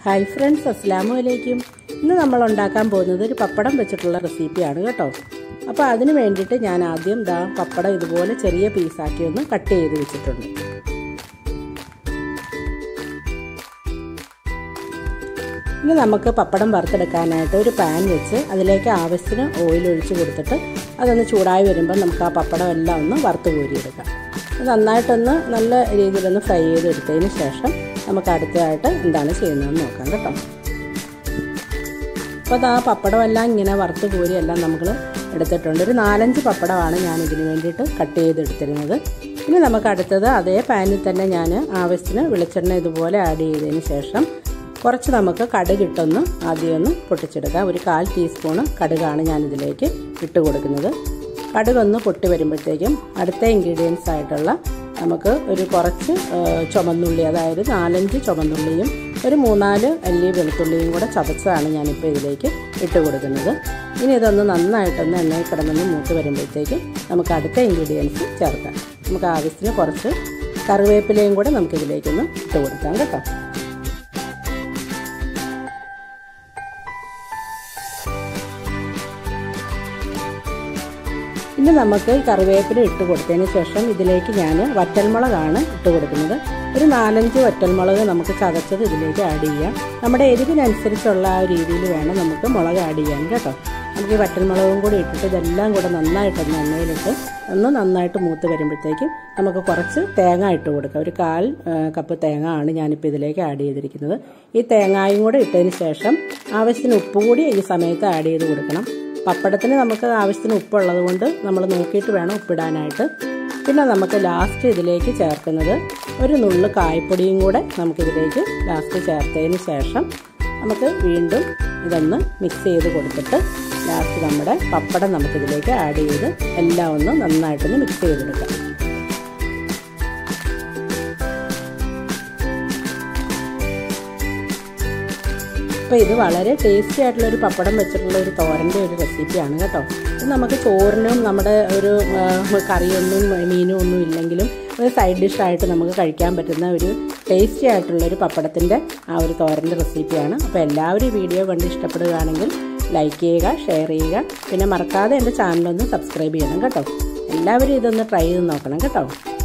hi friends അസ്സാമു അലൈക്കും ഇന്ന് നമ്മൾ ഉണ്ടാക്കാൻ പോകുന്നത് ഒരു പപ്പടം വെച്ചിട്ടുള്ള റെസിപ്പിയാണ് കേട്ടോ അപ്പോൾ അതിന് വേണ്ടിയിട്ട് ഞാൻ ആദ്യം ദാ പപ്പടം ഇതുപോലെ ചെറിയ പീസാക്കി ഒന്ന് കട്ട് ചെയ്ത് വെച്ചിട്ടുണ്ട് ഇനി നമുക്ക് പപ്പടം വറുത്തെടുക്കാനായിട്ട് ഒരു പാൻ വെച്ച് അതിലേക്ക് ആവശ്യത്തിന് ഓയിൽ ഒഴിച്ച് കൊടുത്തിട്ട് അതൊന്ന് ചൂടായി വരുമ്പോൾ നമുക്ക് ആ പപ്പടം എല്ലാം ഒന്ന് വറുത്ത് കോരിയെടുക്കാം നന്നായിട്ടൊന്ന് നല്ല രീതിയിലൊന്ന് ഫ്രൈ ചെയ്തെടുത്തതിന് ശേഷം നമുക്ക് അടുത്തതായിട്ട് എന്താണ് ചെയ്യുന്നതെന്ന് നോക്കാം കേട്ടോ അപ്പോൾ അത് ആ പപ്പടമെല്ലാം ഇങ്ങനെ വറുത്ത് കോരി എല്ലാം നമ്മൾ എടുത്തിട്ടുണ്ട് ഒരു നാലഞ്ച് പപ്പടമാണ് ഞാൻ ഇതിന് വേണ്ടിയിട്ട് കട്ട് ചെയ്തെടുത്തിരുന്നത് ഇനി നമുക്ക് അടുത്തത് അതേ പാനിൽ തന്നെ ഞാൻ ആവശ്യത്തിന് വെളിച്ചെണ്ണ ഇതുപോലെ ആഡ് ചെയ്തതിന് ശേഷം കുറച്ച് നമുക്ക് കടുകിട്ടൊന്ന് ആദ്യം ഒന്ന് പൊട്ടിച്ചെടുക്കാം ഒരു കാൽ ടീസ്പൂണ് കടുകാണ് ഞാനിതിലേക്ക് ഇട്ട് കൊടുക്കുന്നത് കടുകൊന്ന് പൊട്ടി വരുമ്പോഴത്തേക്കും അടുത്ത ഇൻഗ്രീഡിയൻസ് ആയിട്ടുള്ള നമുക്ക് ഒരു കുറച്ച് ചുമന്നുള്ളി അതായത് നാലഞ്ച് ചുമന്നുള്ളിയും ഒരു മൂന്നാല് അല്ലി വെളുത്തുള്ളിയും കൂടെ ചതച്ചതാണ് ഞാനിപ്പോൾ ഇതിലേക്ക് ഇട്ട് കൊടുക്കുന്നത് ഇനി ഇതൊന്ന് നന്നായിട്ടൊന്ന് എണ്ണയിൽ കിടന്നൊന്ന് മൂത്ത് വരുമ്പോഴത്തേക്ക് നമുക്ക് അടുത്ത ഇൻഗ്രീഡിയൻസ് ചേർക്കാം നമുക്ക് ആവശ്യത്തിന് കുറച്ച് കറിവേപ്പിലയും കൂടെ നമുക്കിതിലേക്കൊന്ന് ഇട്ട് കൊടുക്കാം കേട്ടോ ഇനി നമുക്ക് കറിവേപ്പില ഇട്ട് കൊടുത്തതിന് ശേഷം ഇതിലേക്ക് ഞാൻ വറ്റൽമുളകാണ് ഇട്ട് കൊടുക്കുന്നത് ഒരു നാലഞ്ച് വറ്റൽമുളക് നമുക്ക് ചതച്ചത് ഇതിലേക്ക് ആഡ് ചെയ്യാം നമ്മുടെ എരിവിനനുസരിച്ചുള്ള ആ രീതിയിൽ വേണം നമുക്ക് മുളക് ആഡ് ചെയ്യാൻ കേട്ടോ നമുക്ക് ഈ വറ്റൽമുളകും കൂടി ഇട്ടിട്ട് ഇതെല്ലാം കൂടെ നന്നായിട്ടൊന്ന് എണ്ണയിലിട്ട് ഒന്ന് നന്നായിട്ട് മൂത്ത് വരുമ്പോഴത്തേക്കും നമുക്ക് കുറച്ച് തേങ്ങ ഇട്ട് കൊടുക്കാം ഒരു കാൽ കപ്പ് തേങ്ങ ആണ് ഞാനിപ്പോൾ ഇതിലേക്ക് ആഡ് ചെയ്തിരിക്കുന്നത് ഈ തേങ്ങായും കൂടെ ഇട്ടതിന് ശേഷം ആവശ്യത്തിന് ഉപ്പ് കൂടി ഈ സമയത്ത് ആഡ് ചെയ്ത് കൊടുക്കണം പപ്പടത്തിന് നമുക്ക് ആവശ്യത്തിന് ഉപ്പുള്ളത് കൊണ്ട് നമ്മൾ നോക്കിയിട്ട് വേണം ഉപ്പിടാനായിട്ട് പിന്നെ നമുക്ക് ലാസ്റ്റ് ഇതിലേക്ക് ചേർക്കുന്നത് ഒരു നുള്ളു കായ്പ്പൊടിയും കൂടെ നമുക്കിതിലേക്ക് ലാസ്റ്റ് ചേർത്തതിന് ശേഷം നമുക്ക് വീണ്ടും ഇതൊന്ന് മിക്സ് ചെയ്ത് കൊടുത്തിട്ട് ലാസ്റ്റ് നമ്മുടെ പപ്പടം നമുക്കിതിലേക്ക് ആഡ് ചെയ്ത് എല്ലാം ഒന്ന് നന്നായിട്ടൊന്ന് മിക്സ് ചെയ്തെടുക്കാം അപ്പോൾ ഇത് വളരെ ടേസ്റ്റി ആയിട്ടുള്ള ഒരു പപ്പടം വെച്ചിട്ടുള്ള ഒരു തോരൻ്റെ ഒരു റെസിപ്പിയാണ് കേട്ടോ ഇത് നമുക്ക് ചോറിനും നമ്മുടെ ഒരു കറിയൊന്നും മീനും ഒന്നും ഇല്ലെങ്കിലും ഒരു സൈഡ് ഡിഷായിട്ട് നമുക്ക് കഴിക്കാൻ പറ്റുന്ന ഒരു ടേസ്റ്റി ആയിട്ടുള്ള ഒരു പപ്പടത്തിൻ്റെ ആ ഒരു തോരൻ്റെ റെസിപ്പിയാണ് അപ്പോൾ എല്ലാവരും ഈ വീഡിയോ കണ്ട് ഇഷ്ടപ്പെടുകയാണെങ്കിൽ ലൈക്ക് ചെയ്യുക ഷെയർ ചെയ്യുക പിന്നെ മറക്കാതെ എൻ്റെ ചാനലൊന്ന് സബ്സ്ക്രൈബ് ചെയ്യണം കേട്ടോ എല്ലാവരും ഇതൊന്ന് ട്രൈ ചെയ്ത് നോക്കണം കേട്ടോ